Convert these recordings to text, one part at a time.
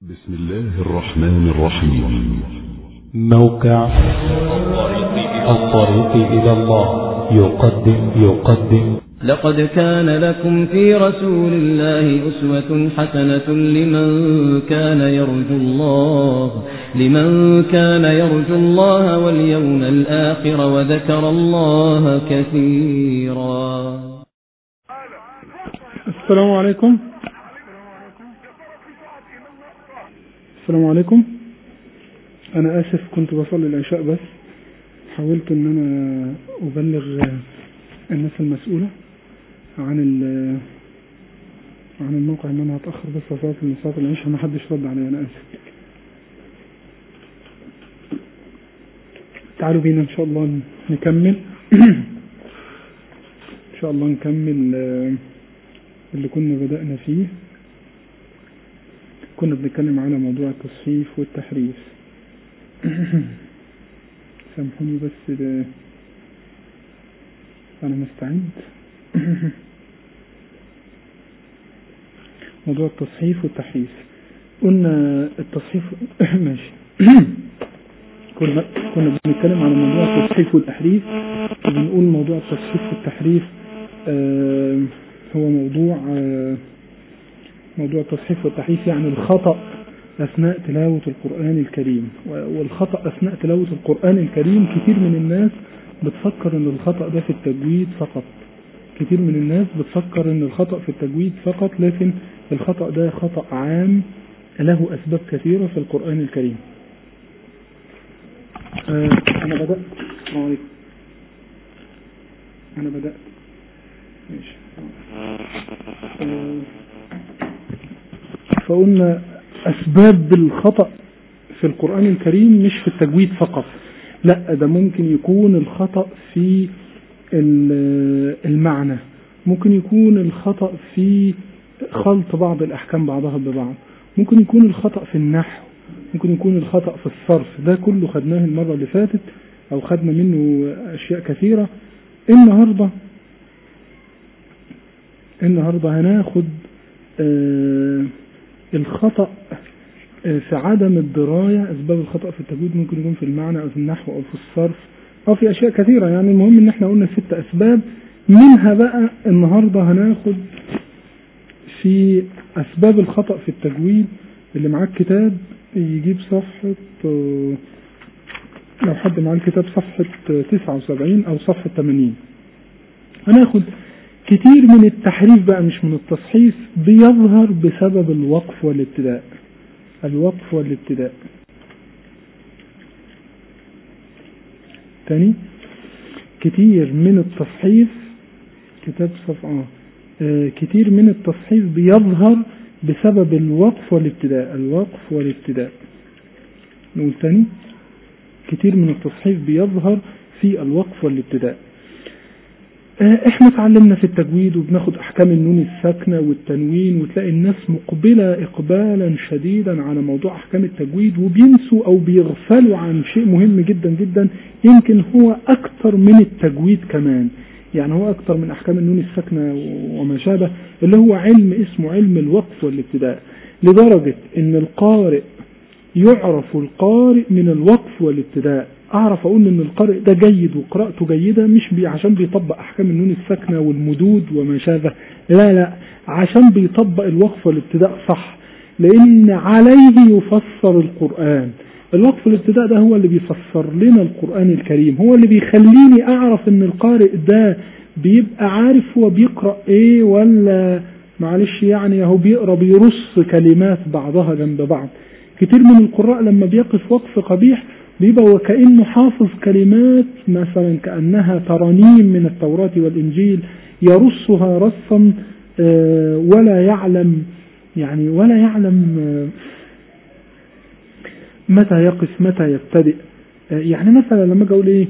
بسم الله الرحمن الرحيم موقع الطريق إلى الله يقدم يقدم لقد كان لكم في رسول الله أسوة حسنة لمن كان يرجو الله لمن كان يرجو الله واليوم الآخر وذكر الله كثيرا السلام عليكم السلام عليكم انا اسف كنت بصلي العشاء بس حاولت ان انا ابلغ الناس المسؤولة عن ال عن الموقع ان انا هتأخر بس صلاة من صلاة العشاء ما حدش رد عليا انا اسف تعالوا بينا ان شاء الله نكمل ان شاء الله نكمل اللي كنا بدأنا فيه كنا بنتكلم على موضوع التصحيف والتحريف سامحوني بس ده أنا مستعد موضوع التصحيف والتحريف قلنا التصحيف ماشي كنا كنا بنتكلم على موضوع التصحيف والتحريف وبنقول موضوع التصحيف والتحريف آه هو موضوع آه موضوع التصحيف والتحريف يعني الخطأ أثناء تلاوة القرآن الكريم والخطأ أثناء تلاوة القرآن الكريم كتير من الناس بتفكر ان الخطأ ده في التجويد فقط كتير من الناس بتفكر ان الخطأ في التجويد فقط لكن الخطأ ده خطأ عام له أسباب كثيرة في القرآن الكريم آه أنا بدأت السلام عليكم أنا بدأت ماشي آه فقلنا أسباب الخطأ في القرآن الكريم مش في التجويد فقط لا ده ممكن يكون الخطأ في المعنى ممكن يكون الخطأ في خلط بعض الأحكام بعضها ببعض ممكن يكون الخطأ في النحو ممكن يكون الخطأ في الصرف ده كله خدناه المرة اللي فاتت أو خدنا منه أشياء كثيرة النهاردة النهاردة هناخد آه الخطأ في عدم الدراية أسباب الخطأ في التجويد ممكن يكون في المعنى أو في النحو أو في الصرف أو في أشياء كثيرة يعني المهم إن احنا قلنا ست أسباب منها بقى النهاردة هناخد في أسباب الخطأ في التجويد اللي معاه الكتاب يجيب صفحة لو حد معاه الكتاب صفحة 79 أو صفحة 80 هناخد كتير من التحريف بقى مش من التصحيف بيظهر بسبب الوقف والابتداء الوقف والابتداء تاني كتير من التصحيف كتاب صفحة آه كتير من التصحيف بيظهر بسبب الوقف والابتداء الوقف والابتداء نقول تاني كتير من التصحيف بيظهر في الوقف والابتداء احنا اتعلمنا في التجويد وبناخد احكام النون الساكنة والتنوين وتلاقي الناس مقبلة اقبالا شديدا على موضوع احكام التجويد وبينسوا او بيغفلوا عن شيء مهم جدا جدا يمكن هو اكتر من التجويد كمان يعني هو اكتر من احكام النون الساكنة وما شابه اللي هو علم اسمه علم الوقف والابتداء لدرجة ان القارئ يعرف القارئ من الوقف والابتداء اعرف اقول ان القارئ ده جيد وقراءته جيدة مش بي عشان بيطبق احكام النون الساكنة والمدود وما شابه لا لا عشان بيطبق الوقف والابتداء صح لان عليه يفسر القرآن الوقف والابتداء ده هو اللي بيفسر لنا القرآن الكريم هو اللي بيخليني اعرف ان القارئ ده بيبقى عارف هو بيقرأ ايه ولا معلش يعني هو بيقرأ بيرص كلمات بعضها جنب بعض كتير من القراء لما بيقف وقف قبيح بيبقى وكأنه حافظ كلمات مثلا كأنها ترانيم من التوراة والإنجيل يرصها رصا ولا يعلم يعني ولا يعلم متى يقف متى يبتدئ يعني مثلا لما اقول ايه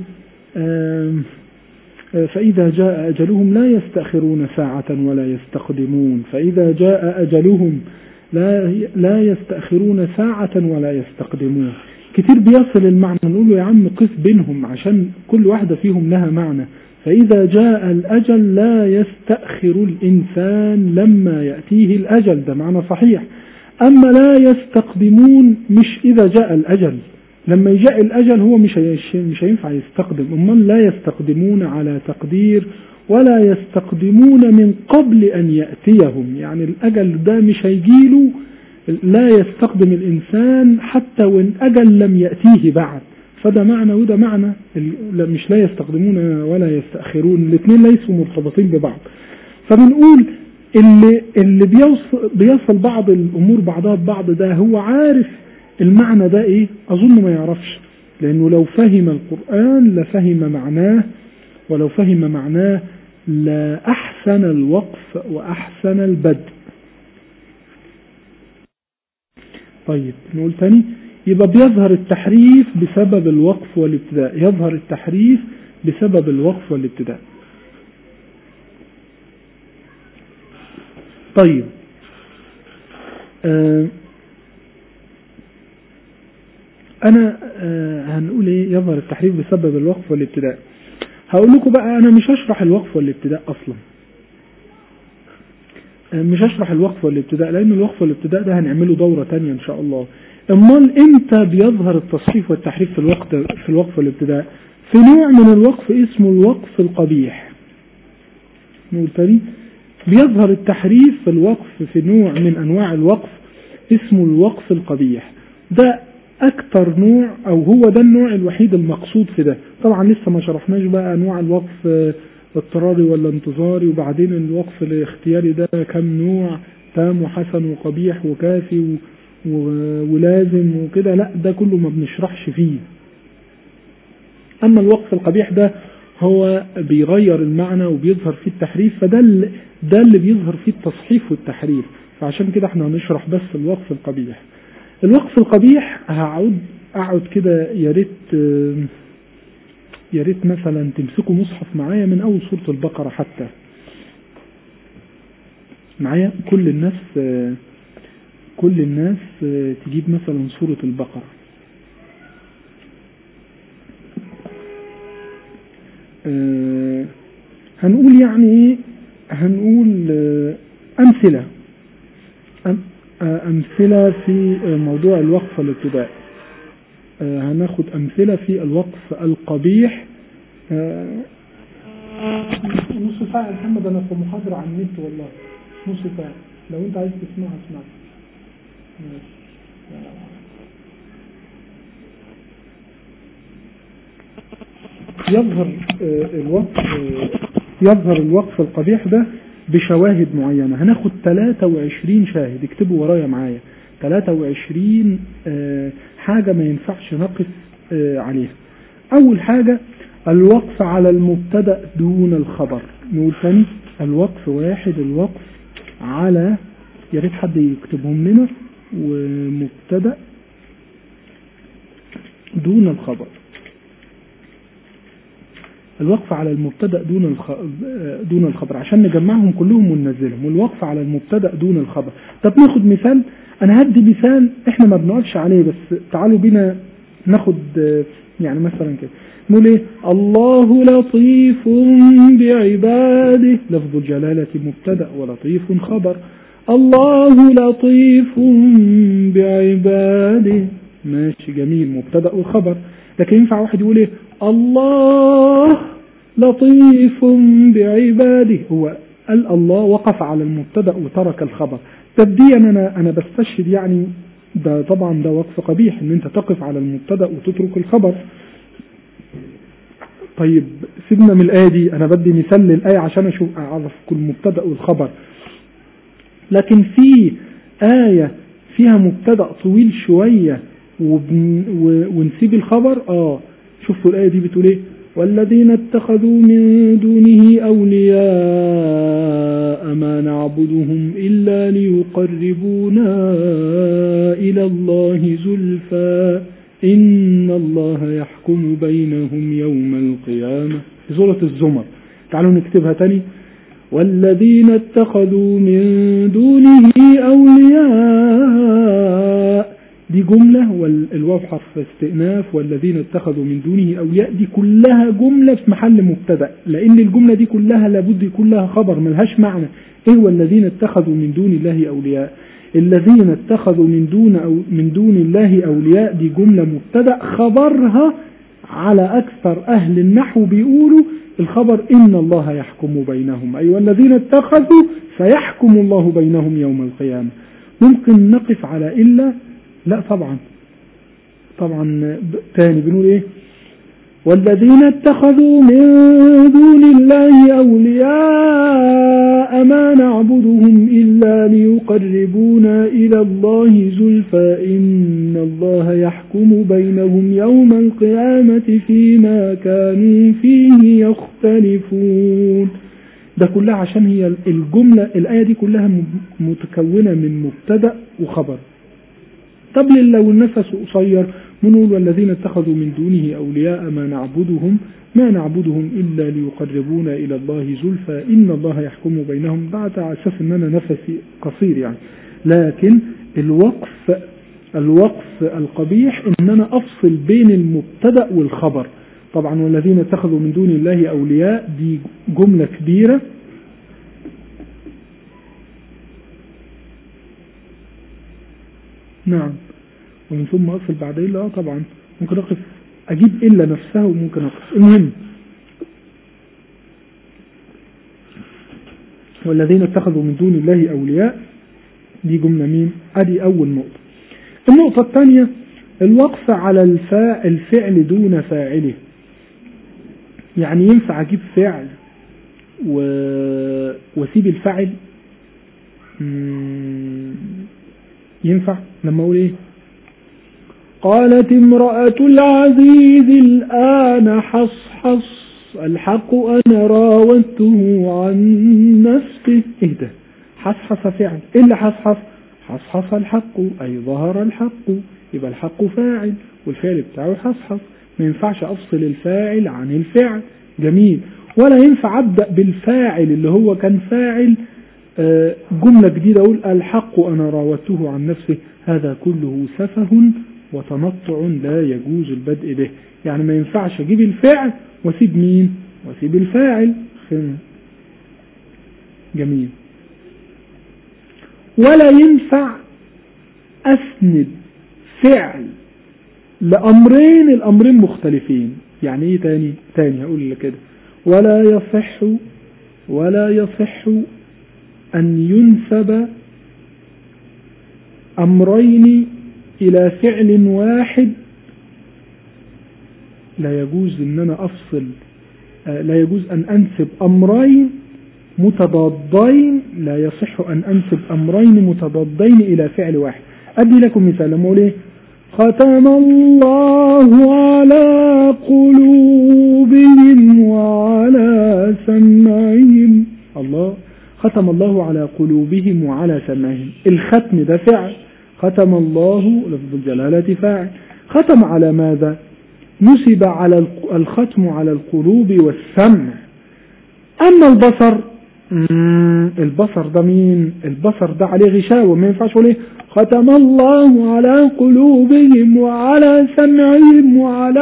فإذا جاء أجلهم لا يستأخرون ساعة ولا يستقدمون فإذا جاء أجلهم لا لا يستأخرون ساعة ولا يستقدمون كتير بيصل المعنى نقول له يا عم قس بينهم عشان كل واحدة فيهم لها معنى فإذا جاء الأجل لا يستأخر الإنسان لما يأتيه الأجل ده معنى صحيح أما لا يستقدمون مش إذا جاء الأجل لما يجاء الأجل هو مش هيش- مش هينفع يستقدم أمال لا يستقدمون على تقدير ولا يستقدمون من قبل أن يأتيهم يعني الأجل ده مش هيجيله لا يستقدم الإنسان حتى وإن أجل لم يأتيه بعد فده معنى وده معنى ال- لا- مش لا يستقدمون ولا يستأخرون الاثنين ليسوا مرتبطين ببعض فبنقول اللي اللي بيوصل, بيصل بعض الامور بعضها ببعض ده هو عارف المعنى ده ايه اظن ما يعرفش لانه لو فهم القرآن لفهم معناه ولو فهم معناه لأحسن الوقف وأحسن البدء طيب نقول تاني يبقى بيظهر التحريف بسبب الوقف والابتداء يظهر التحريف بسبب الوقف والابتداء طيب آه انا آه هنقول ايه يظهر التحريف بسبب الوقف والابتداء هقول لكم بقى انا مش هشرح الوقف والابتداء اصلا آه مش هشرح الوقف والابتداء لان الوقف والابتداء ده هنعمله دورة تانية ان شاء الله امال امتى بيظهر التصحيف والتحريف في الوقت في الوقف والابتداء في نوع من الوقف اسمه الوقف القبيح نقول تاني بيظهر التحريف في الوقف في نوع من انواع الوقف اسمه الوقف القبيح ده اكتر نوع او هو ده النوع الوحيد المقصود في ده طبعا لسه ما شرحناش بقى انواع الوقف آه، اضطراري ولا انتظاري وبعدين الوقف الاختياري ده كم نوع تام وحسن وقبيح وكافي و... و... ولازم وكده لا ده كله ما بنشرحش فيه اما الوقف القبيح ده هو بيغير المعنى وبيظهر فيه التحريف فده اللي ده اللي بيظهر فيه التصحيف والتحريف فعشان كده احنا هنشرح بس الوقف القبيح الوقف القبيح هقعد اقعد كده يا ريت آه، يا ريت مثلا تمسكوا مصحف معايا من اول سورة البقرة حتى معايا كل الناس آه، كل الناس آه، تجيب مثلا سورة البقرة آه، هنقول يعني ايه هنقول آه، امثله أم- آه، امثله في آه، موضوع الوقف والابتداء آه، هناخد امثله في الوقف القبيح آه، نص ساعه يا محمد انا في محاضره عن النت والله نص ساعه لو انت عايز تسمعها اسمعها ماشي. يظهر آه، الوقف آه، يظهر الوقف القبيح ده بشواهد معينة هناخد 23 شاهد اكتبوا ورايا معايا 23 آه، حاجة ما ينفعش نقف آه، عليها أول حاجة الوقف على المبتدأ دون الخبر نقول ثاني الوقف واحد الوقف على يا ريت حد يكتبهم لنا ومبتدأ دون الخبر الوقف على المبتدا دون الخ... دون الخبر عشان نجمعهم كلهم وننزلهم والوقف على المبتدا دون الخبر طب ناخد مثال انا هدي مثال احنا ما بنقفش عليه بس تعالوا بينا ناخد آه، يعني مثلا كده نقول ايه الله لطيف بعباده لفظ الجلالة مبتدا ولطيف خبر الله لطيف بعباده ماشي جميل مبتدا وخبر لكن ينفع واحد يقول ايه الله لطيف بعباده هو قال الله وقف على المبتدا وترك الخبر تبديا انا انا بستشهد يعني ده طبعا ده وقف قبيح ان انت تقف على المبتدا وتترك الخبر طيب سيبنا من الايه دي انا بدي مثال للايه عشان اشوف اعرف كل مبتدا والخبر لكن في آية فيها مبتدا طويل شوية وبن و- ونسيب الخبر اه شوفوا الآية دي بتقول ايه والذين اتخذوا من دونه أولياء ما نعبدهم إلا ليقربونا إلى الله زلفى إن الله يحكم بينهم يوم القيامة في سورة الزمر تعالوا نكتبها تاني والذين اتخذوا من دونه أولياء دي جملة والواو حرف استئناف والذين اتخذوا من دونه أولياء دي كلها جملة في محل مبتدأ لأن الجملة دي كلها لابد يكون لها خبر ملهاش معنى إيه والذين اتخذوا من دون الله أولياء الذين اتخذوا من دون أو من دون الله أولياء دي جملة مبتدأ خبرها على أكثر أهل النحو بيقولوا الخبر إن الله يحكم بينهم أيها الذين اتخذوا سيحكم الله بينهم يوم القيامة ممكن نقف على إلا لا طبعا طبعا تاني بنقول إيه والذين اتخذوا من دون الله أولياء ما نعبدهم إلا ليقربونا إلى الله زلفى إن الله يحكم بينهم يوم القيامة فيما كانوا فيه يختلفون ده كلها عشان هي الجملة الآية دي كلها متكونة من مبتدأ وخبر طب لو النفس قصير منقول والذين اتخذوا من دونه أولياء ما نعبدهم ما نعبدهم إلا ليقربونا إلى الله زلفى إن الله يحكم بينهم بعد أساس أن أنا نفسي قصير يعني لكن الوقف الوقف القبيح أن أنا أفصل بين المبتدأ والخبر طبعا والذين اتخذوا من دون الله أولياء دي جملة كبيرة نعم ومن ثم أصل بعد إلا آه طبعا ممكن أقف أجيب إلا نفسها وممكن أقف المهم والذين اتخذوا من دون الله أولياء دي جملة مين أدي أول نقطة النقطة الثانية الوقف على الفاعل الفعل دون فاعله يعني ينفع أجيب فعل و... واسيب الفاعل ينفع لما أقول إيه قالت امرأة العزيز الآن حصحص الحق أنا راودته عن نفسه ايه ده حصحص فعل ايه اللي حصحص حصحص الحق أي ظهر الحق يبقى الحق فاعل والفعل بتاعه حصحص ما ينفعش أفصل الفاعل عن الفعل جميل ولا ينفع أبدأ بالفاعل اللي هو كان فاعل جملة جديدة أقول الحق أنا راودته عن نفسه هذا كله سفه وتنطع لا يجوز البدء به يعني ما ينفعش أجيب الفعل واسيب مين واسيب الفاعل جميل ولا ينفع أسند فعل لأمرين الأمرين مختلفين يعني ايه تاني تاني هقول لك كده ولا يصح ولا يصح أن ينسب أمرين إلى فعل واحد لا يجوز أن أنا أفصل لا يجوز أن أنسب أمرين متضادين لا يصح أن أنسب أمرين متضادين إلى فعل واحد أدي لكم مثال لما أقول إيه ختم الله على قلوبهم وعلى سمعهم الله ختم الله على قلوبهم وعلى سمعهم الختم ده فعل ختم الله لفظ الجلالة فاعل ختم على ماذا نسب على الختم على القلوب والسمع أما البصر البصر ده مين البصر ده عليه غشاوة ما ينفعش اقول ايه ختم الله على قلوبهم وعلى سمعهم وعلى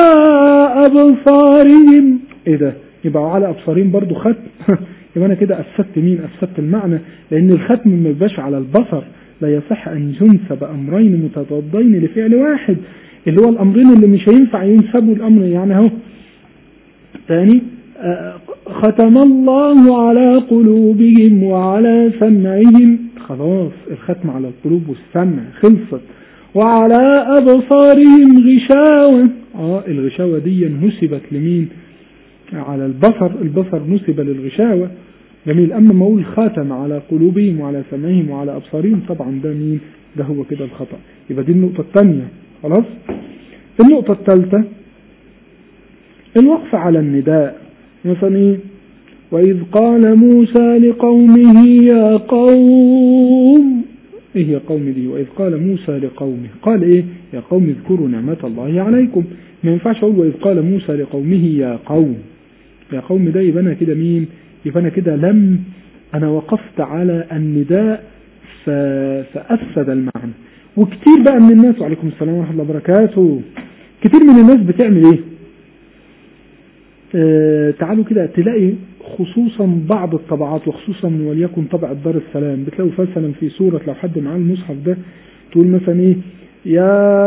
أبصارهم ايه ده يبقى على أبصارهم برضو ختم يبقى أنا كده أفسدت مين أفسدت المعنى لأن الختم ما يبقاش على البصر لا يصح أن ينسب أمرين متضادين لفعل واحد اللي هو الأمرين اللي مش هينفع ينسبوا الأمر يعني اهو ثاني ختم الله على قلوبهم وعلى سمعهم خلاص الختم على القلوب والسمع خلصت وعلى أبصارهم غشاوة اه الغشاوة دي نسبت لمين على البصر البصر نسب للغشاوة جميل أما ما أقول خاتم على قلوبهم وعلى سمعهم وعلى أبصارهم طبعا ده مين ده هو كده الخطأ يبقى دي النقطة الثانية خلاص النقطة الثالثة الوقف على النداء مثلا ايه وإذ قال موسى لقومه يا قوم ايه يا قوم دي وإذ قال موسى لقومه قال ايه يا قوم اذكروا نعمة الله عليكم ما ينفعش اقول وإذ قال موسى لقومه يا قوم يا قوم ده يبقى انا كده مين يبقى انا كده لم انا وقفت على النداء فأفسد المعنى وكتير بقى من الناس وعليكم السلام ورحمة الله وبركاته كتير من الناس بتعمل ايه آه تعالوا كده تلاقي خصوصا بعض الطبعات وخصوصا وليكن طبعة دار السلام بتلاقوا مثلا في سورة لو حد معاه المصحف ده تقول مثلا ايه يا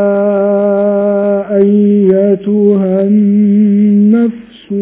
أيتها النفس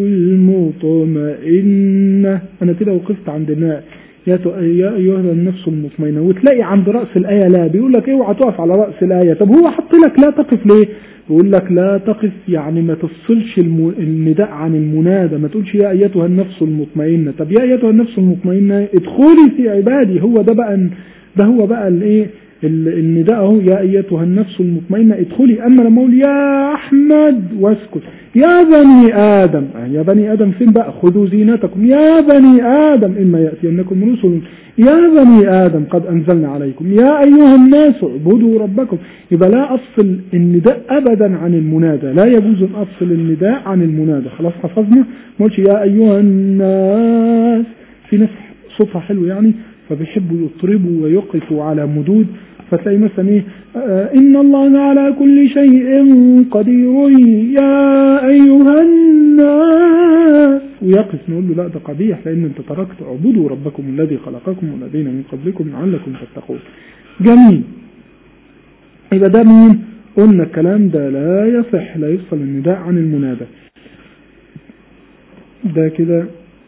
المطمئنة أنا كده وقفت عند الناء يا يا أيها النفس المطمئنة وتلاقي عند رأس الآية لا بيقول لك اوعى تقف على رأس الآية طب هو حط لك لا تقف ليه بيقول لك لا تقف يعني ما تفصلش النداء عن المنادى ما تقولش يا أيتها النفس المطمئنة طب يا أيتها النفس المطمئنة ادخلي في عبادي هو ده بقى ده هو بقى الايه النداء اهو يا ايتها النفس المطمئنه ادخلي اما لما اقول يا احمد واسكت يا بني ادم يا بني ادم فين بقى خذوا زينتكم يا بني ادم اما ياتينكم رسل يا بني ادم قد انزلنا عليكم يا ايها الناس اعبدوا ربكم يبقى لا افصل النداء ابدا عن المنادى لا يجوز ان افصل النداء عن المنادى خلاص حفظنا ما قلتش يا ايها الناس في ناس صوتها حلو يعني فبيحبوا يطربوا ويقفوا على مدود فتلاقي مثلا ايه آه ان الله على كل شيء قدير يا ايها الناس ويقف نقول له لا ده قبيح لان انت تركت اعبدوا ربكم الذي خلقكم والذين من قبلكم لعلكم تتقون جميل يبقى ده مين قلنا الكلام ده لا يصح لا يفصل النداء عن المنادى ده كده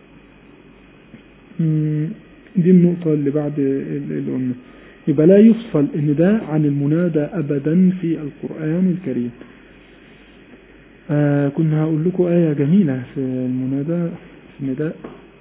دي النقطة اللي بعد اللي قلنا يبقى لا يفصل النداء عن المنادى أبدا في القرآن الكريم آه كنا هقول لكم آية جميلة في المنادى في النداء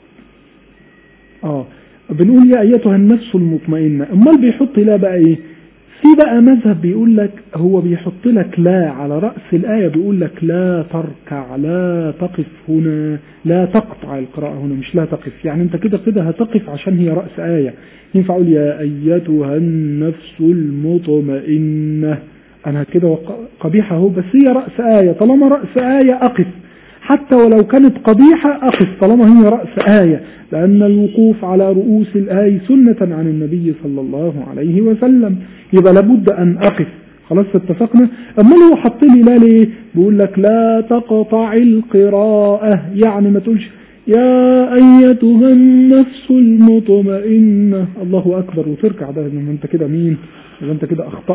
آه بنقول يا أيتها النفس المطمئنة أمال بيحط لا بقى إيه في بقى مذهب بيقول لك هو بيحط لك لا على رأس الآية بيقول لك لا تركع لا تقف هنا لا تقطع القراءة هنا مش لا تقف يعني انت كده كده هتقف عشان هي رأس آية ينفع اقول يا أيتها النفس المطمئنة أنا كده قبيحة اهو بس هي رأس آية طالما رأس آية أقف حتى ولو كانت قبيحة أقف طالما هي رأس آية لأن الوقوف على رؤوس الآية سنة عن النبي صلى الله عليه وسلم يبقى لابد أن أقف خلاص اتفقنا أما هو حط لي لا ليه بيقول لك لا تقطع القراءة يعني ما تقولش يا أيتها النفس المطمئنة الله أكبر وتركع ده ما أنت كده مين يبقى أنت كده أخطأت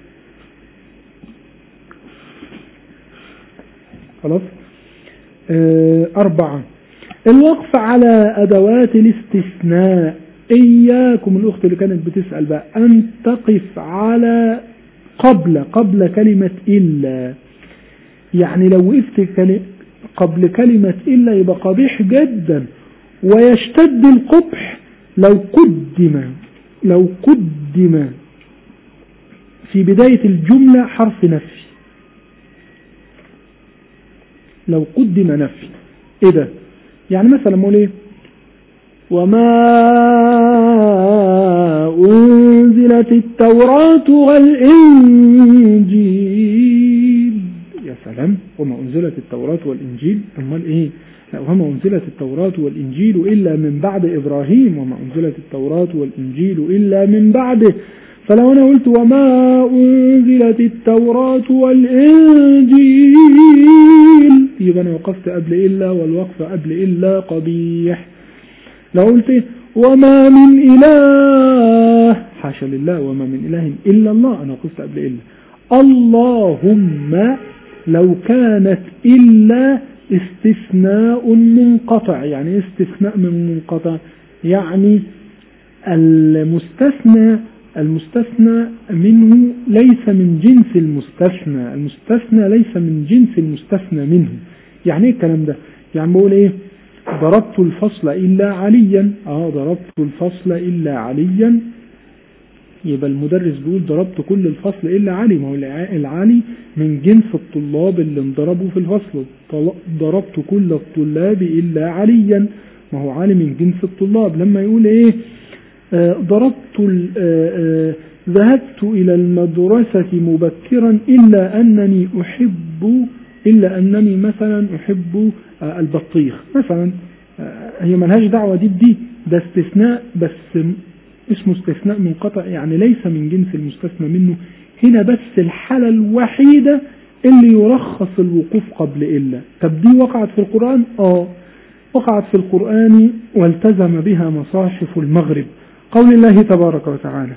خلاص اه أربعة الوقف على أدوات الاستثناء إياكم الأخت اللي كانت بتسأل بقى أن تقف على قبل قبل كلمة إلا يعني لو وقفت قبل كلمة إلا يبقى قبيح جدا ويشتد القبح لو قدم لو قدم في بداية الجملة حرف نفي لو قدم نفي ايه ده يعني مثلا نقول ايه وما أنزلت التوراة والإنجيل يا سلام وما أنزلت التوراة والإنجيل أمال إيه وما أنزلت التوراة والإنجيل إلا من بعد إبراهيم وما أنزلت التوراة والإنجيل إلا من بعده فلو أنا قلت وما أنزلت التوراة والإنجيل يبقى أنا وقفت قبل إلا والوقف قبل إلا قبيح لو قلت وما من إله حاشا لله وما من إله إلا الله أنا وقفت قبل إلا اللهم لو كانت إلا استثناء منقطع يعني استثناء من منقطع يعني المستثنى المستثنى منه ليس من جنس المستثنى المستثنى ليس من جنس المستثنى منه يعني ايه الكلام ده يعني بقول ايه ضربت الفصل إلا عليا اه ضربت الفصل إلا عليا يبقى المدرس بيقول ضربت كل الفصل إلا علي ما هو العالي من جنس الطلاب اللي انضربوا في الفصل ضربت كل الطلاب إلا عليا ما هو عالي من جنس الطلاب لما يقول ايه آه ضربت آه آه ذهبت إلى المدرسة مبكرا إلا أنني أحب إلا أنني مثلا أحب البطيخ مثلا هي ملهاش دعوة دي بدي ده استثناء بس اسمه استثناء منقطع يعني ليس من جنس المستثنى منه هنا بس الحالة الوحيدة اللي يرخص الوقوف قبل إلا طب دي وقعت في القرآن اه وقعت في القرآن والتزم بها مصاحف المغرب قول الله تبارك وتعالى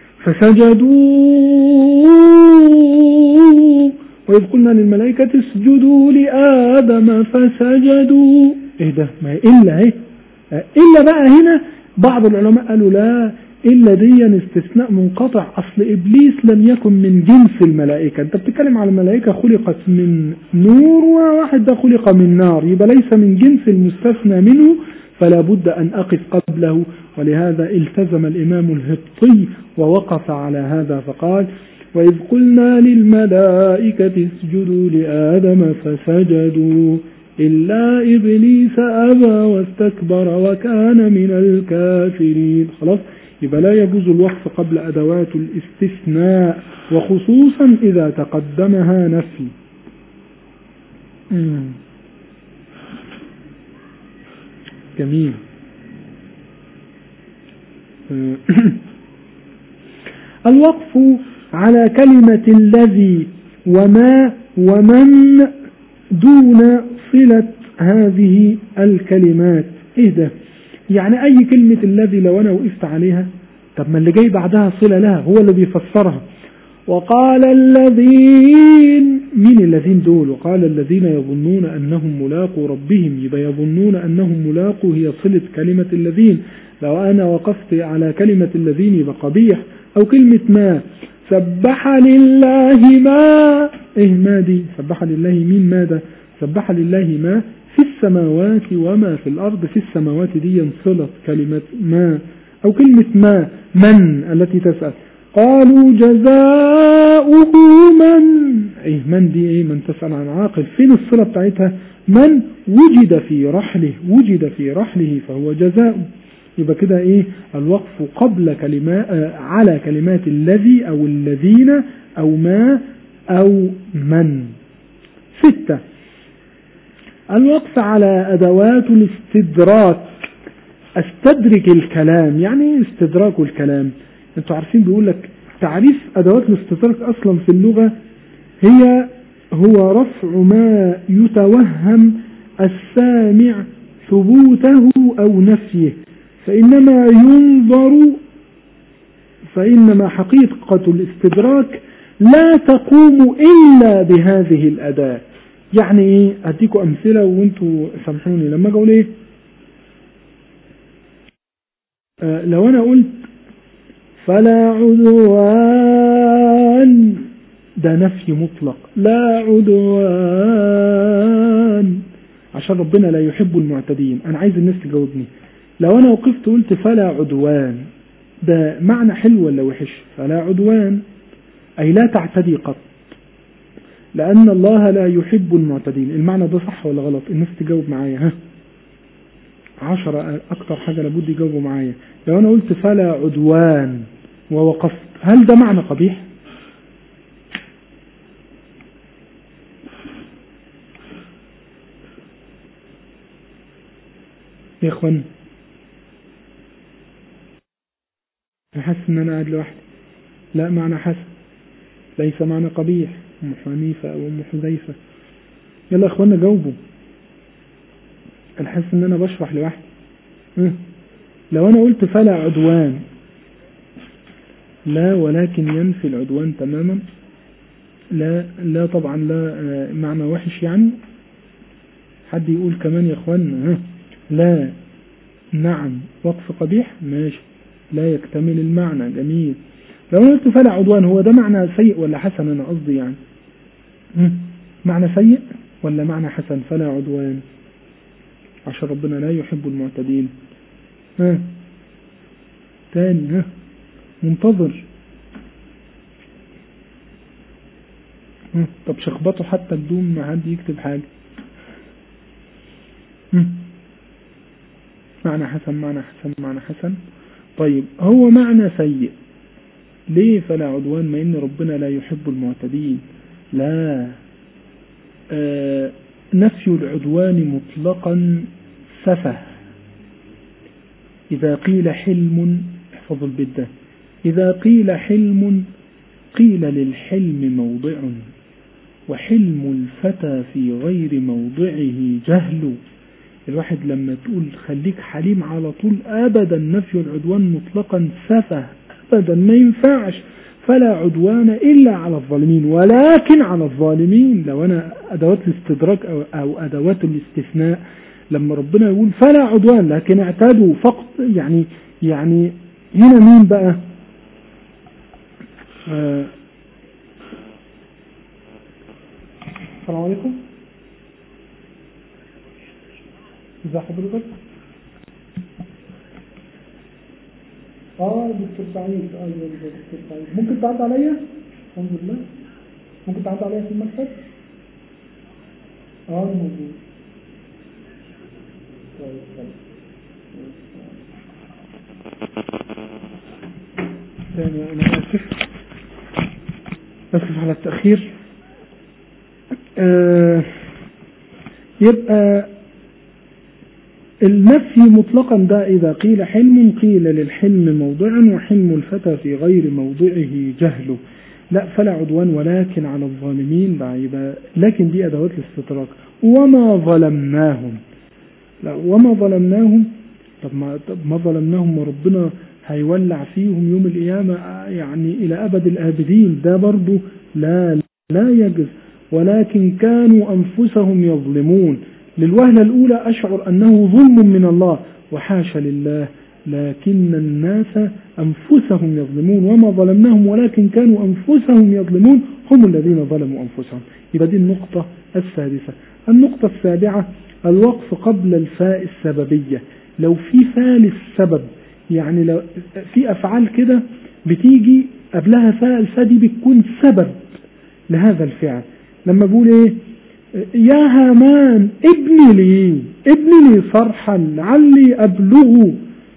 فسجدوا وإذ قلنا للملائكة اسجدوا لآدم فسجدوا إيه ده ما هي إلا إيه إلا بقى هنا بعض العلماء قالوا لا إلا دي استثناء منقطع أصل إبليس لم يكن من جنس الملائكة أنت بتتكلم على الملائكة خلقت من نور وواحد ده خلق من نار يبقى ليس من جنس المستثنى منه فلا بد أن أقف قبله ولهذا التزم الإمام الهبطي ووقف على هذا فقال وإذ قلنا للملائكة اسجدوا لآدم فسجدوا إلا إبليس أبى واستكبر وكان من الكافرين خلاص يبقى لا يجوز الوقف قبل أدوات الاستثناء وخصوصا إذا تقدمها نفي مم. جميل الوقف على كلمة الذي وما ومن دون صلة هذه الكلمات ايه ده يعني اي كلمة الذي لو انا وقفت عليها طب ما اللي جاي بعدها صلة لها هو اللي بيفسرها وقال الذين مين الذين دول وقال الذين يظنون أنهم ملاقوا ربهم يبقى يظنون أنهم ملاقوا هي صلة كلمة الذين لو أنا وقفت على كلمة الذين يبقى قبيح أو كلمة ما سبح لله ما إيه ما دي سبح لله مين ماذا سبح لله ما في السماوات وما في الأرض في السماوات دي صلة كلمة ما أو كلمة ما من التي تسأل قالوا جزاؤه من ايه من دي ايه من تسأل عن عاقل فين الصلة بتاعتها من وجد في رحله وجد في رحله فهو جزاؤه يبقى كده ايه الوقف قبل كلمات آه على كلمات الذي او الذين او ما او من ستة الوقف على ادوات الاستدراك استدرك الكلام يعني ايه استدراك الكلام انتوا عارفين بيقول لك تعريف ادوات الاستدراك اصلا في اللغة هي هو رفع ما يتوهم السامع ثبوته او نفيه فانما ينظر فانما حقيقة الاستدراك لا تقوم الا بهذه الاداة يعني ايه اديكم امثلة وانتوا سامحوني لما اقول ايه آه لو انا قلت فلا عدوان ده نفي مطلق لا عدوان عشان ربنا لا يحب المعتدين انا عايز الناس تجاوبني لو انا وقفت قلت فلا عدوان ده معنى حلو ولا وحش فلا عدوان اي لا تعتدي قط لان الله لا يحب المعتدين المعنى ده صح ولا غلط الناس تجاوب معايا ها عشرة اكتر حاجة لابد يجاوبوا معايا لو انا قلت فلا عدوان ووقفت هل ده معنى قبيح يا اخوان انا حاسس ان انا قاعد لوحدي لا معنى حسن ليس معنى قبيح ام حنيفة او ام حذيفة يلا يا اخوانا جاوبوا انا حاسس ان انا بشرح لوحدي لو انا قلت فلا عدوان لا ولكن ينفي العدوان تماما لا لا طبعا لا معنى وحش يعني حد يقول كمان يا اخوانا لا نعم وقف قبيح ماشي لا يكتمل المعنى جميل لو قلت فلا عدوان هو ده معنى سيء ولا حسن انا قصدي يعني معنى سيء ولا معنى حسن فلا عدوان عشان ربنا لا يحب المعتدين ها تاني ها منتظر ها. طب شخبطه حتى بدون ما حد يكتب حاجة ها. معنى حسن معنى حسن معنى حسن طيب هو معنى سيء ليه فلا عدوان ما ان ربنا لا يحب المعتدين لا آه نفي العدوان مطلقا سفه إذا قيل حلم احفظ البيت ده إذا قيل حلم قيل للحلم موضع وحلم الفتى في غير موضعه جهل الواحد لما تقول خليك حليم على طول ابدا نفي العدوان مطلقا سفه ابدا ما ينفعش فلا عدوان الا على الظالمين ولكن على الظالمين لو انا ادوات الاستدراك او, أو ادوات الاستثناء لما ربنا يقول فلا عدوان لكن اعتادوا فقط يعني يعني هنا مين بقى آه السلام عليكم ازي حضرتك اه دكتور سعيد ايوه دكتور سعيد ممكن تعدي عليا الحمد لله ممكن تعدي عليا في المكتب اه موجود طيب طيب ثاني انا اسف اسف على التأخير آه يبقى النفي مطلقا ده إذا قيل حلم قيل للحلم موضع وحلم الفتى في غير موضعه جهله لا فلا عدوان ولكن على الظالمين بعيبا لكن دي أدوات الاستطراق وما ظلمناهم لا وما ظلمناهم طب ما, طب ما ظلمناهم وربنا هيولع فيهم يوم القيامة يعني إلى أبد الآبدين ده برضو لا لا يجز ولكن كانوا أنفسهم يظلمون للوهلة الأولى أشعر أنه ظلم من الله وحاشا لله لكن الناس أنفسهم يظلمون وما ظلمناهم ولكن كانوا أنفسهم يظلمون هم الذين ظلموا أنفسهم يبقى دي النقطة السادسة النقطة السابعة الوقف قبل الفاء السببية لو في فاء للسبب يعني لو في أفعال كده بتيجي قبلها فاء الفاء دي بتكون سبب لهذا الفعل لما بقول ايه يا هامان ابني لي ابني لي صرحا لعلي أبلغ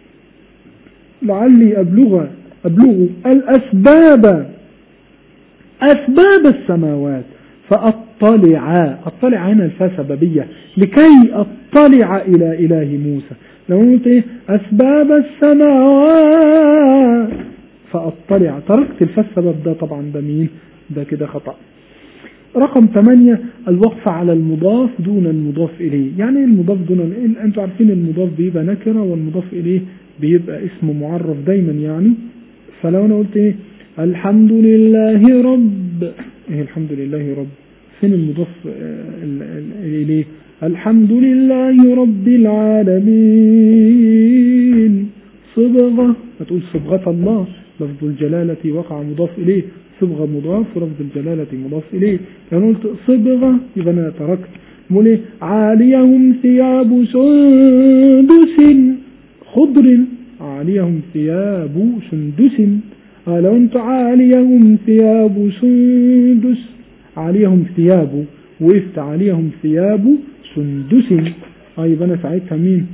لعلي أبلغ أبلغ الأسباب أسباب السماوات فأطلع أطلع هنا الفاء سببية لكي أطلع إلى إله موسى لو قلت إيه أسباب السماوات فأطلع تركت الفاء السبب ده طبعا ده مين ده كده خطأ رقم ثمانية الوقف على المضاف دون المضاف إليه يعني المضاف دون ال- أنتوا عارفين المضاف بيبقى نكرة والمضاف إليه بيبقى اسم معرف دايما يعني فلو أنا قلت إيه الحمد لله رب إيه الحمد لله رب فين المضاف آه، ال- ال- إليه الحمد لله رب العالمين صبغة هتقول صبغة الله لفظ الجلالة وقع مضاف إليه صبغة مضاف ولفظ الجلالة مضاف إليه لو أنا قلت صبغة يبقى أنا تركت مول إيه؟ عاليهم ثياب سندس خضر عاليهم ثياب سندس آه لو أنت عاليهم ثياب سندس عاليهم ثياب وقفت عليهم ثياب سندس آه يبقى أنا ساعتها مين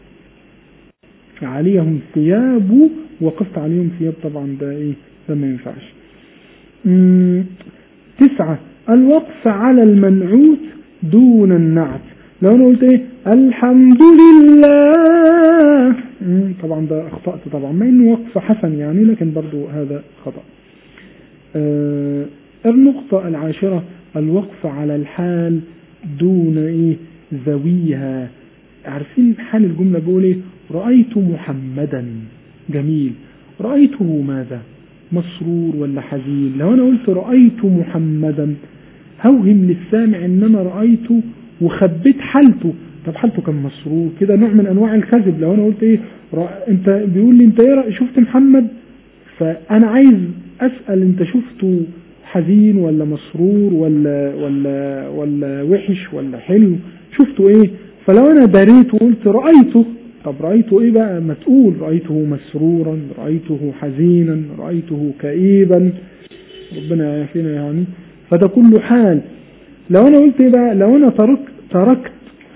عليهم ثياب وقفت عليهم ثياب طبعا ده ايه ده ما ينفعش مم، تسعة الوقف على المنعوت دون النعت لو انا قلت ايه الحمد لله مم، طبعا ده اخطأت طبعا ما انه وقف حسن يعني لكن برضو هذا خطأ آه النقطة العاشرة الوقف على الحال دون ايه ذويها عارفين حال الجملة بيقول ايه رأيت محمدا جميل رأيته ماذا مسرور ولا حزين لو انا قلت رأيت محمدا هوهم للسامع ان انا رأيته وخبيت حالته طب حالته كان مسرور كده نوع من انواع الكذب لو انا قلت ايه رأ... انت بيقول لي انت ايه رأ- شفت محمد فانا عايز اسأل انت شفته حزين ولا مسرور ولا ولا ولا وحش ولا حلو شفته ايه فلو انا دريت وقلت رأيته طب رأيته ايه بقى ما تقول رأيته مسرورا رأيته حزينا رأيته كئيبا ربنا يعافينا يعني فده كله حال لو انا قلت ايه بقى لو انا تركت تركت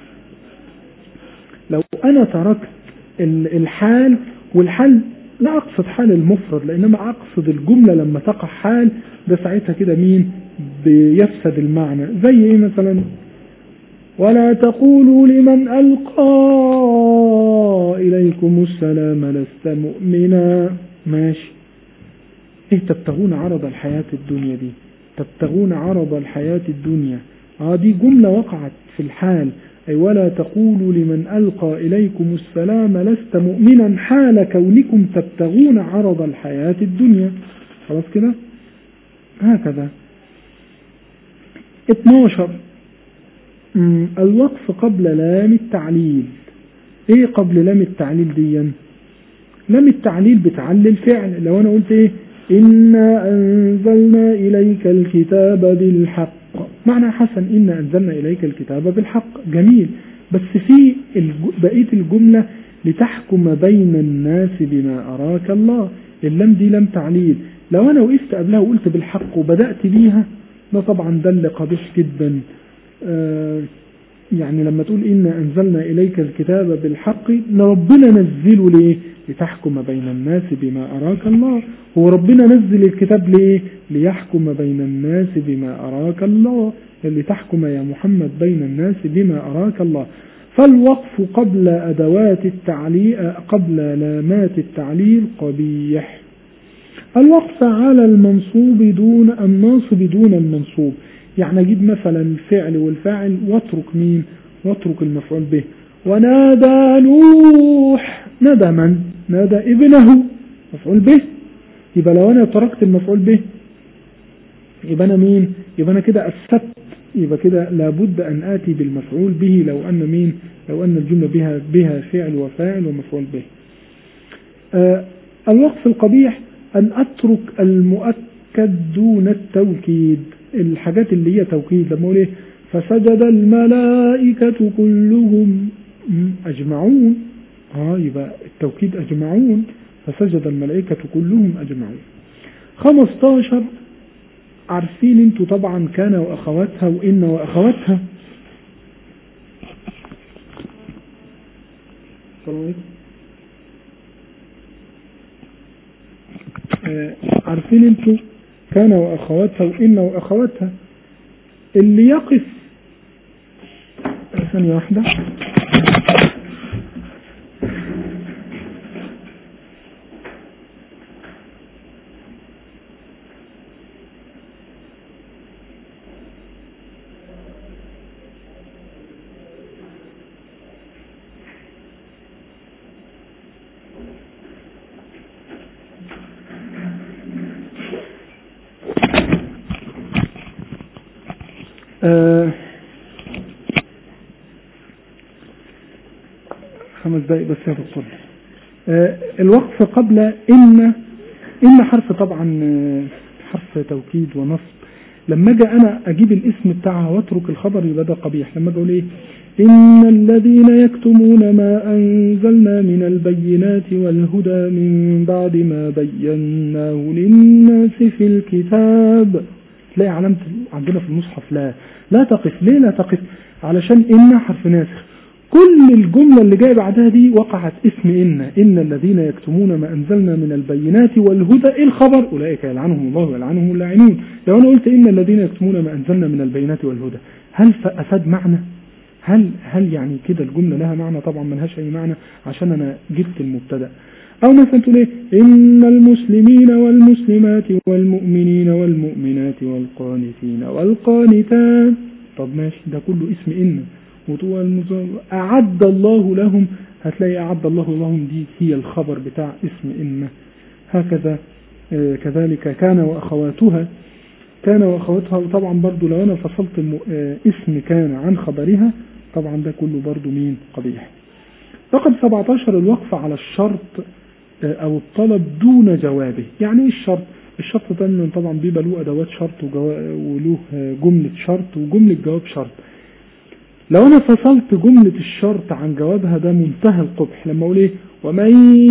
لو انا تركت ال- الحال والحال لا اقصد حال المفرد لانما اقصد الجملة لما تقع حال ده ساعتها كده مين بيفسد المعنى زي ايه مثلا ولا تقولوا لمن ألقى إليكم السلام لست مؤمنا ماشي ايه تبتغون عرض الحياة الدنيا دي تبتغون عرض الحياة الدنيا اه دي جملة وقعت في الحال أي ولا تقولوا لمن ألقى إليكم السلام لست مؤمنا حال كونكم تبتغون عرض الحياة الدنيا خلاص كده هكذا 12 مم، الوقف قبل لام التعليل ايه قبل لام التعليل ديا لام التعليل بتعلل فعل لو انا قلت ايه إنا أنزلنا إليك الكتاب بالحق معنى حسن إنا أنزلنا إليك الكتاب بالحق جميل بس في الج- بقية الجملة لتحكم بين الناس بما أراك الله اللام دي لم تعليل لو أنا وقفت قبلها وقلت بالحق وبدأت بيها ده طبعا ده اللي قبيح جدا آه يعني لما تقول إنا أنزلنا إليك الكتاب بالحق إن ربنا نزله ليه لتحكم بين الناس بما أراك الله هو ربنا نزل الكتاب ليه ليحكم بين الناس بما أراك الله لتحكم يا محمد بين الناس بما أراك الله فالوقف قبل أدوات التعليل قبل لامات التعليل قبيح الوقف على المنصوب دون الناصب دون المنصوب يعني اجيب مثلا الفعل والفاعل واترك مين واترك المفعول به ونادى نوح نادى من نادى ابنه مفعول به يبقى لو انا تركت المفعول به يبقى انا مين يبقى انا كده اسفت يبقى كده لابد ان اتي بالمفعول به لو ان مين لو ان الجمله بها بها فعل وفاعل ومفعول به آه الوقف القبيح ان اترك المؤكد دون التوكيد الحاجات اللي هي توكيد لما اقول ايه فسجد الملائكة كلهم أجمعون اه يبقى التوكيد أجمعون فسجد الملائكة كلهم أجمعون 15 عارفين انتوا طبعا كان وأخواتها وإن وأخواتها السلام عليكم آه عارفين انتوا كان وأخواتها وإن وأخواتها اللي يقف ثانية واحدة آه خمس دقايق بس يا دكتور آه الوقف قبل إن إن حرف طبعا آه، حرف توكيد ونصب لما اجي انا اجيب الاسم بتاعها واترك الخبر يبقى ده قبيح لما اجي اقول ايه ان الذين يكتمون ما انزلنا من البينات والهدى من بعد ما بيناه للناس في الكتاب تلاقي علامة عندنا في المصحف لا لا تقف ليه لا تقف علشان إن حرف ناسخ كل الجملة اللي جاية بعدها دي وقعت اسم إن إن الذين يكتمون ما أنزلنا من البينات والهدى إيه الخبر أولئك يلعنهم الله ويلعنهم اللاعنون لو أنا قلت إن الذين يكتمون ما أنزلنا من البينات والهدى هل أفاد معنى هل هل يعني كده الجملة لها معنى طبعا ملهاش أي معنى عشان أنا جبت المبتدأ أو مثلا تقول إيه إن المسلمين والمسلمات والمؤمنين والمؤمنات والقانتين والقانتات طب ماشي ده كله اسم إن وتقول أعد الله لهم هتلاقي أعد الله لهم دي هي الخبر بتاع اسم إن هكذا آه كذلك كان وأخواتها كان وأخواتها وطبعا برضو لو أنا فصلت الم... آه اسم كان عن خبرها طبعا ده كله برضو مين قبيح رقم 17 الوقف على الشرط او الطلب دون جوابه يعني ايه الشرط الشرط ده إنه طبعا بيبقى له ادوات شرط وجوا- وله جملة شرط وجملة جواب شرط لو انا فصلت جملة الشرط عن جوابها ده منتهى القبح لما اقول ايه ومن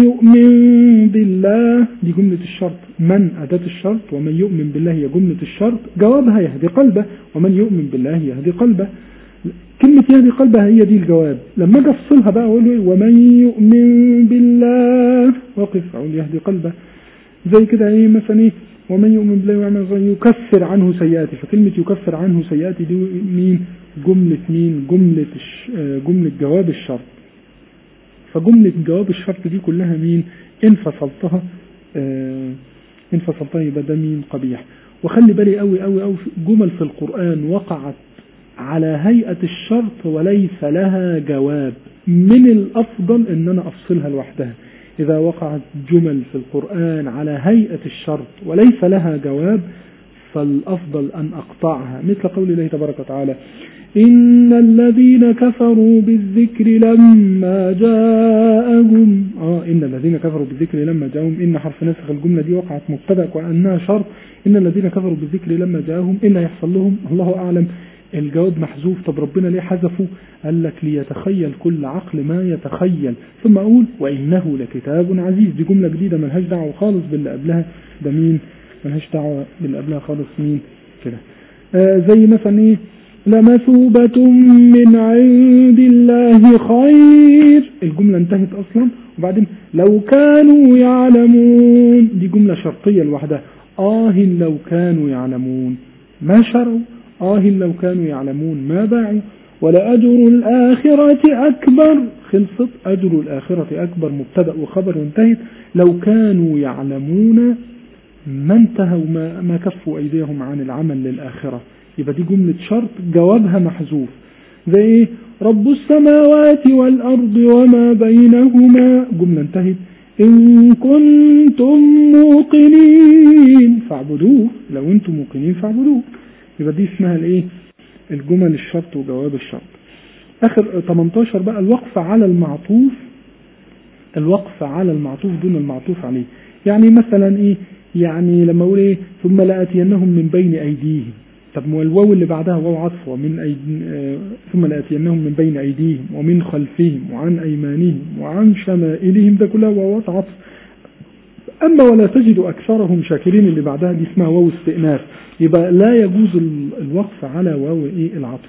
يؤمن بالله دي جملة الشرط من اداة الشرط ومن يؤمن بالله هي جملة الشرط جوابها يهدي قلبه ومن يؤمن بالله يهدي قلبه كلمة يهدي قلبها هي دي الجواب لما اجي افصلها بقى اقول له ومن يؤمن بالله وقف اقول يهدي قلبه زي كده ايه مثلا ايه ومن يؤمن بالله ويعمل صالحا يكفر عنه سيئاته فكلمة يكفر عنه سيئاته دي مين جملة مين جملة الش... آه، جملة جواب الشرط فجملة جواب الشرط دي كلها مين ان فصلتها آه، ان فصلتها يبقى ده مين قبيح وخلي بالي قوي قوي قوي في جمل في القرآن وقعت على هيئة الشرط وليس لها جواب من الأفضل أن أنا أفصلها لوحدها إذا وقعت جمل في القرآن على هيئة الشرط وليس لها جواب فالأفضل أن أقطعها مثل قول الله تبارك وتعالى إن الذين كفروا بالذكر لما جاءهم آه إن الذين كفروا بالذكر لما جاءهم إن حرف نسخ الجملة دي وقعت مبتدأ وأنها شرط إن الذين كفروا بالذكر لما جاءهم إن يحصل لهم الله أعلم الجواب محذوف طب ربنا ليه حذفه قال لك ليتخيل كل عقل ما يتخيل ثم أقول وإنه لكتاب عزيز دي جملة جديدة ملهاش دعوة خالص باللي قبلها ده مين ملهاش دعوة باللي قبلها خالص مين كده آه زي مثلا ايه لمثوبة من عند الله خير الجملة انتهت أصلا وبعدين لو كانوا يعلمون دي جملة شرطية لوحدها آه لو كانوا يعلمون ما شروا آه لو كانوا يعلمون ما باعوا ولأجر الآخرة أكبر خلصت أجر الآخرة أكبر مبتدأ وخبر انتهت لو كانوا يعلمون ما انتهوا ما, ما كفوا أيديهم عن العمل للآخرة يبقى دي جملة شرط جوابها محذوف زي ايه رب السماوات والأرض وما بينهما جملة انتهت إن كنتم موقنين فاعبدوه لو انتم موقنين فاعبدوه يبقى دي اسمها الايه الجمل الشرط وجواب الشرط اخر 18 بقى الوقف على المعطوف الوقف على المعطوف دون المعطوف عليه يعني مثلا ايه يعني لما اقول ايه ثم لاتينهم من بين ايديهم طب ما الواو اللي بعدها واو عطف ومن أيد... آه ثم لاتينهم من بين ايديهم ومن خلفهم وعن ايمانهم وعن شمائلهم ده كلها واوات عطف اما ولا تجد اكثرهم شاكرين اللي بعدها دي اسمها واو استئناف يبقى لا يجوز الوقف على واو ايه العطف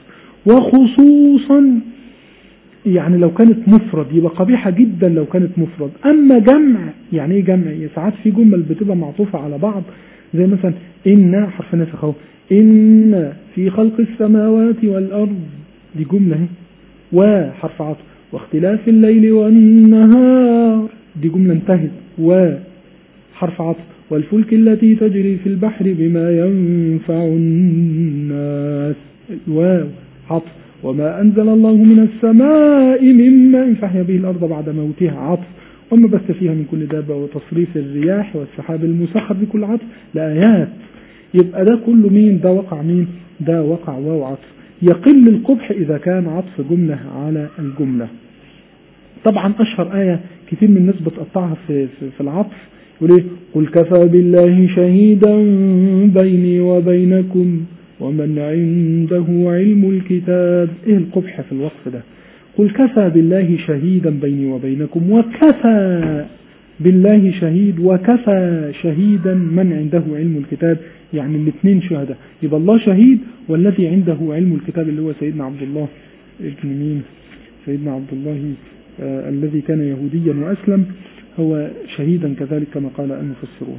وخصوصا يعني لو كانت مفرد يبقى قبيحة جدا لو كانت مفرد أما جمع يعني ايه جمع ساعات في جمل بتبقى معطوفة على بعض زي مثلا إن حرف نسخ اهو إن في خلق السماوات والأرض دي جملة اهي وحرف عطف واختلاف الليل والنهار دي جملة انتهت وحرف عطف والفلك التي تجري في البحر بما ينفع الناس واو عطف وما أنزل الله من السماء من ماء فحيا به الأرض بعد موتها عطف وما بث فيها من كل دابة وتصريف الرياح والسحاب المسخر بكل عطف لآيات يبقى ده كله مين ده وقع مين ده وقع واو عطف يقل القبح إذا كان عطف جملة على الجملة طبعا أشهر آية كتير من الناس بتقطعها في, في, في العطف يقول ايه قل كفى بالله شهيدا بيني وبينكم ومن عنده علم الكتاب ايه القبح في الوصف ده قل كفى بالله شهيدا بيني وبينكم وكفى بالله شهيد وكفى شهيدا من عنده علم الكتاب يعني الاثنين شهداء يبقى الله شهيد والذي عنده علم الكتاب اللي هو سيدنا عبد الله ابن مين سيدنا عبد الله آه الذي كان يهوديا وأسلم هو شهيدا كذلك كما قال المفسرون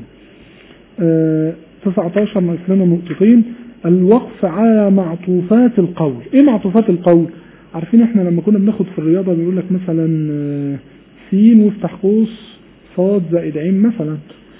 آه 19 مثلنا نقطتين الوقف على معطوفات القول ايه معطوفات القول عارفين احنا لما كنا بناخد في الرياضة بيقول لك مثلا آه سين وافتح قوس صاد زائد عين مثلا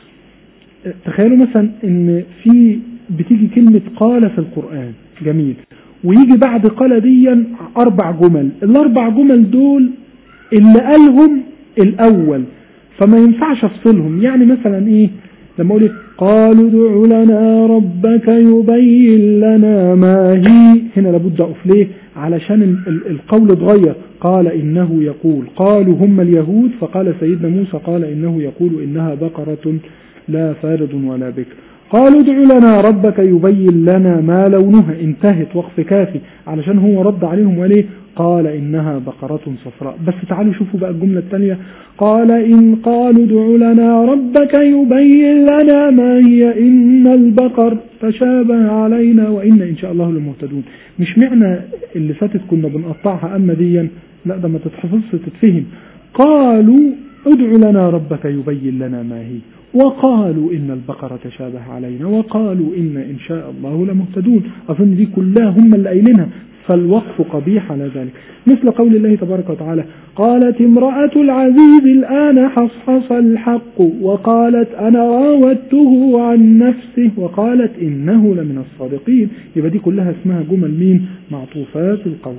تخيلوا مثلا ان في بتيجي كلمة قال في القرآن جميل ويجي بعد قال ديا اربع جمل الاربع جمل دول اللي قالهم الاول فما ينفعش افصلهم يعني مثلا ايه لما اقول قالوا ادع لنا ربك يبين لنا ما هي هنا لابد اقف ليه علشان القول اتغير قال انه يقول قالوا هم اليهود فقال سيدنا موسى قال انه يقول انها بقرة لا فارض ولا بكر قالوا ادع لنا ربك يبين لنا ما لونها انتهت وقف كافي علشان هو رد عليهم وليه قال إنها بقرة صفراء بس تعالوا شوفوا بقى الجملة الثانية قال إن قالوا ادع لنا ربك يبين لنا ما هي إن البقر تشابه علينا وإن إن شاء الله لمهتدون مش معنى اللي فاتت كنا بنقطعها أما ديا لا ده ما تتحفظش تتفهم قالوا ادع لنا ربك يبين لنا ما هي وقالوا إن البقرة تشابه علينا وقالوا إن إن شاء الله لمهتدون أظن دي كلها هم اللي قايلينها فالوقف قبيح على ذلك مثل قول الله تبارك وتعالى قالت امرأة العزيز الآن حصحص الحق وقالت أنا راودته عن نفسه وقالت إنه لمن الصادقين يبقى دي كلها اسمها جمل مين معطوفات القول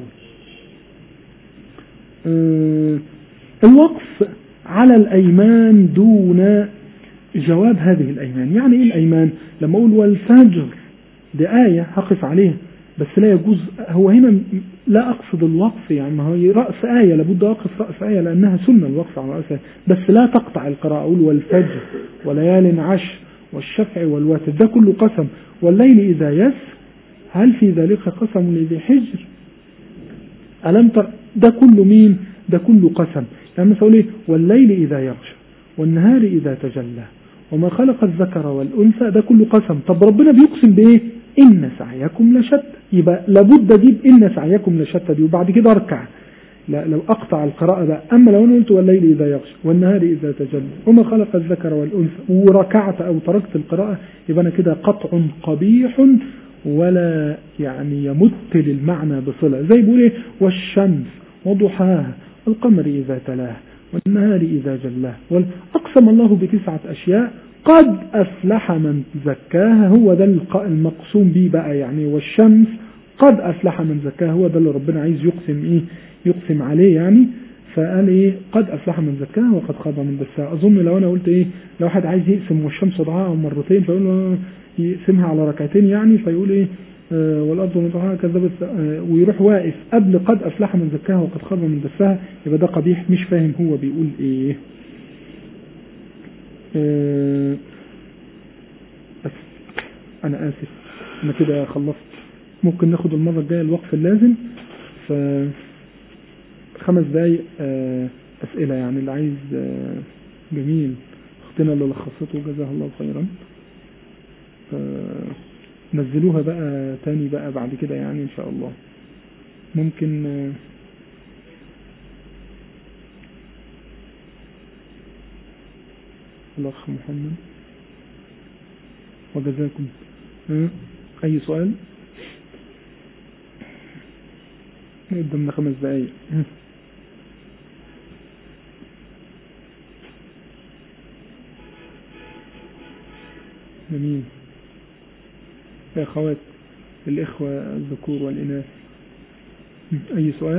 آه، الوقف على الأيمان دون جواب هذه الأيمان يعني إيه الأيمان لما أقول والفجر دي آية هقف عليها بس لا يجوز هو هنا لا أقصد الوقف يعني ما هي رأس آية لابد أقف رأس آية لأنها سنة الوقف على رأس آية بس لا تقطع القراءة أقول والفجر وليال عشر والشفع والوتر ده كله قسم والليل إذا يس هل في ذلك قسم لذي حجر ألم تر ده كله مين ده كله قسم يعني مثلا إيه والليل إذا يغشى والنهار إذا تجلى وما خلق الذكر والأنثى ده كله قسم طب ربنا بيقسم بإيه إن سعيكم لشتى يبقى لابد أجيب إن سعيكم لشتى دي وبعد كده أركع لا لو أقطع القراءة بقى أما لو أنا قلت والليل إذا يغشى والنهار إذا تجلى وما خلق الذكر والأنثى وركعت أو تركت القراءة يبقى أنا كده قطع قبيح ولا يعني يمت للمعنى بصلة زي بيقول إيه والشمس وضحاها والقمر إذا تلاها والنهار إذا جلاها أقسم الله بتسعة أشياء قد أفلح من زكاها هو ده المقسوم به بقى يعني والشمس قد أفلح من زكاها هو ده اللي ربنا عايز يقسم إيه يقسم عليه يعني فقال إيه قد أفلح من زكاها وقد خاب من دساها أظن لو أنا قلت إيه لو واحد عايز يقسم والشمس ضعاها مرتين فيقول له يقسمها على ركعتين يعني فيقول إيه آه والأرض ومطهرها كذبت آه ويروح واقف قبل قد أفلح من زكاها وقد خاب من دساها يبقى ده قبيح مش فاهم هو بيقول إيه آه بس أنا آسف أنا كده خلصت ممكن ناخد المرة الجاية الوقف اللازم ف خمس دقايق أسئلة يعني اللي عايز جميل اختنا اللي لخصته جزاها الله خيرا نزلوها بقى تاني بقى بعد كده يعني ان شاء الله ممكن الأخ محمد وجزاكم أي سؤال قدامنا خمس دقايق جميل يا أخوات الإخوة الذكور والإناث أي سؤال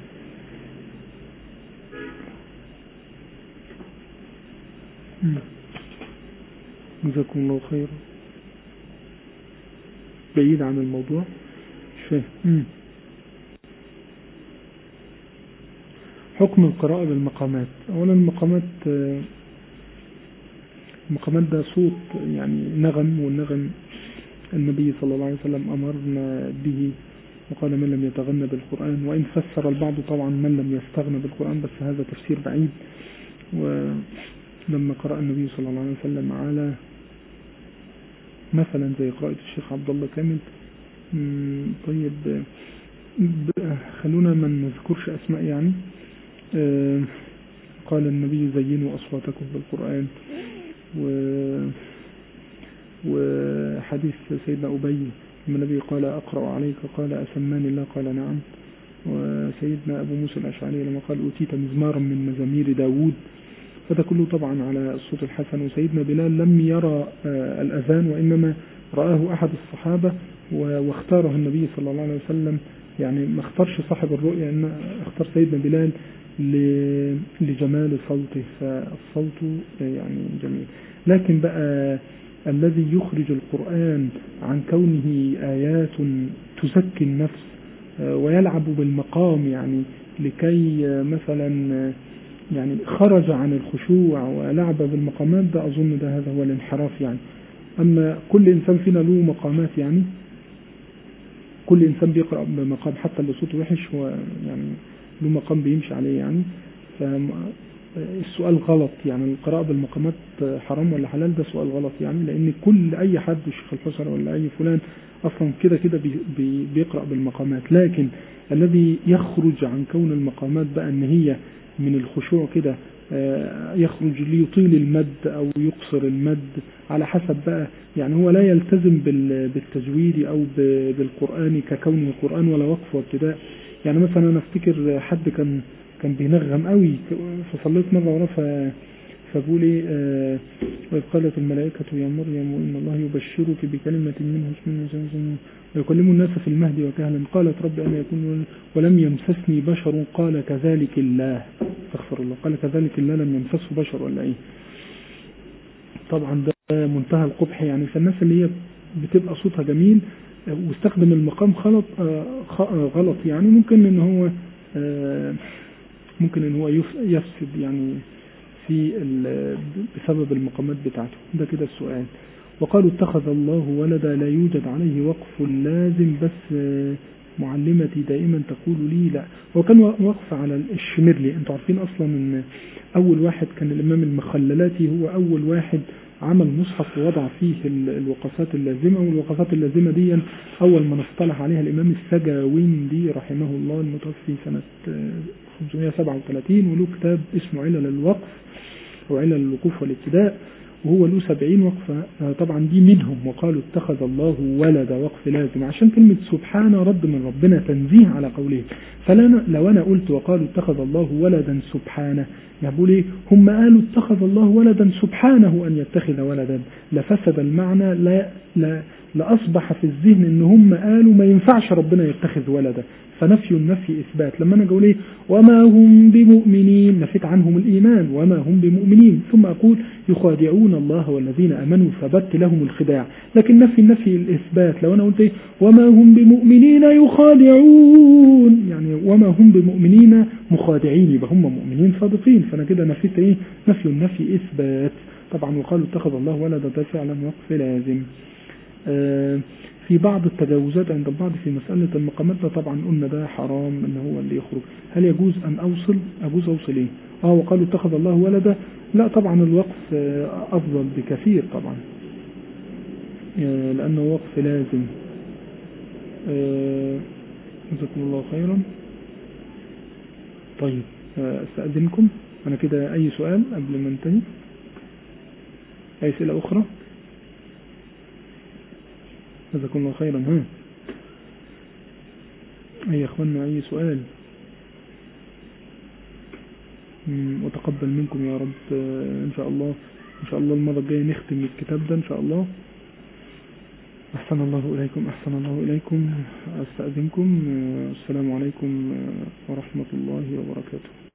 جزاكم الله خيرا بعيد عن الموضوع مش فاهم حكم القراءة بالمقامات أولا المقامات المقامات ده صوت يعني نغم والنغم النبي صلى الله عليه وسلم أمرنا به وقال من لم يتغنى بالقرآن وإن فسر البعض طبعا من لم يستغنى بالقرآن بس هذا تفسير بعيد ولما قرأ النبي صلى الله عليه وسلم على مثلا زي قراءة الشيخ عبد الله كامل طيب خلونا ما نذكرش أسماء يعني قال النبي زينوا أصواتكم بالقرآن و وحديث سيدنا أبي لما النبي قال أقرأ عليك قال أسماني الله قال نعم وسيدنا أبو موسى الأشعري لما قال أتيت مزمارا من مزامير داود فده كله طبعا على الصوت الحسن وسيدنا بلال لم يرى الأذان وإنما رآه أحد الصحابة واختاره النبي صلى الله عليه وسلم يعني ما اختارش صاحب الرؤيا إن اختار سيدنا بلال لجمال صوته فالصوت يعني جميل لكن بقى الذي يخرج القرآن عن كونه آيات تزكي النفس ويلعب بالمقام يعني لكي مثلا يعني خرج عن الخشوع ولعب بالمقامات ده أظن ده هذا هو الانحراف يعني أما كل إنسان فينا له مقامات يعني كل إنسان بيقرأ بمقام حتى اللي صوته وحش هو يعني له مقام بيمشي عليه يعني السؤال غلط يعني القراءة بالمقامات حرام ولا حلال ده سؤال غلط يعني لأن كل أي حد الشيخ الحسن ولا أي فلان أصلا كده كده بي بي بيقرأ بالمقامات لكن الذي يخرج عن كون المقامات بقى ان هي من الخشوع كده يخرج ليطيل المد او يقصر المد على حسب بقى يعني هو لا يلتزم بالتجويد او بالقرآن ككونه قرآن ولا وقف وابتداء يعني مثلا انا افتكر حد كان كان بينغم قوي فصليت مرة وراه فبقول ايه آه وإذ قالت الملائكة يا مريم إن الله يبشرك بكلمة منه اسمه ويكلم الناس في المهد وكهلا قالت رب أن يكون ولم يمسسني بشر قال كذلك الله استغفر الله قال كذلك الله لم يمسسه بشر ولا ايه طبعا ده منتهى القبح يعني فالناس اللي هي بتبقى صوتها جميل واستخدم المقام غلط غلط يعني ممكن ان هو ممكن ان هو يفسد يعني في بسبب المقامات بتاعته ده كده السؤال وقالوا اتخذ الله ولدا لا يوجد عليه وقف لازم بس معلمتي دائما تقول لي لا هو كان وقف على الشمرلي انتوا عارفين اصلا ان اول واحد كان الامام المخللاتي هو اول واحد عمل مصحف ووضع فيه الوقفات اللازمة والوقفات اللازمة دي أول ما اصطلح عليها الإمام السجاويندي رحمه الله المتوفي سنة 537 وله كتاب اسمه علل الوقف وعلل الوقوف والابتداء وهو له 70 وقفة طبعا دي منهم وقالوا اتخذ الله ولد وقف لازم عشان كلمة سبحان رد من ربنا تنزيه على قوله فلا لو أنا قلت وقالوا اتخذ الله ولدا سبحانه يقول ايه هم قالوا اتخذ الله ولدا سبحانه أن يتخذ ولدا لفسد المعنى لا, لا لأصبح في الذهن ان هم قالوا ما ينفعش ربنا يتخذ ولدا فنفي النفي إثبات لما أنا أقول إيه وما هم بمؤمنين نفيت عنهم الإيمان وما هم بمؤمنين ثم أقول يخادعون الله والذين أمنوا فبت لهم الخداع لكن نفي النفي الإثبات لو أنا قلت إيه وما هم بمؤمنين يخادعون يعني وما هم بمؤمنين مخادعين يبقى هم مؤمنين صادقين فأنا كده نفيت إيه نفي النفي إثبات طبعا وقالوا اتخذ الله ولدا ده فعلا وقف لازم آه في بعض التجاوزات عند البعض في مسألة المقامات ده طبعا قلنا ده حرام ان هو اللي يخرج هل يجوز ان اوصل اجوز اوصل ايه اه وقالوا اتخذ الله ولدا لا طبعا الوقف افضل بكثير طبعا لانه وقف لازم جزاكم الله خيرا طيب استأذنكم انا كده اي سؤال قبل ما انتهي اي اسئلة اخرى جزاكم الله خيرا ها اي اخوانا اي سؤال وتقبل منكم يا رب ان شاء الله ان شاء الله المرة الجاية نختم الكتاب ده ان شاء الله احسن الله اليكم احسن الله اليكم استأذنكم السلام عليكم ورحمة الله وبركاته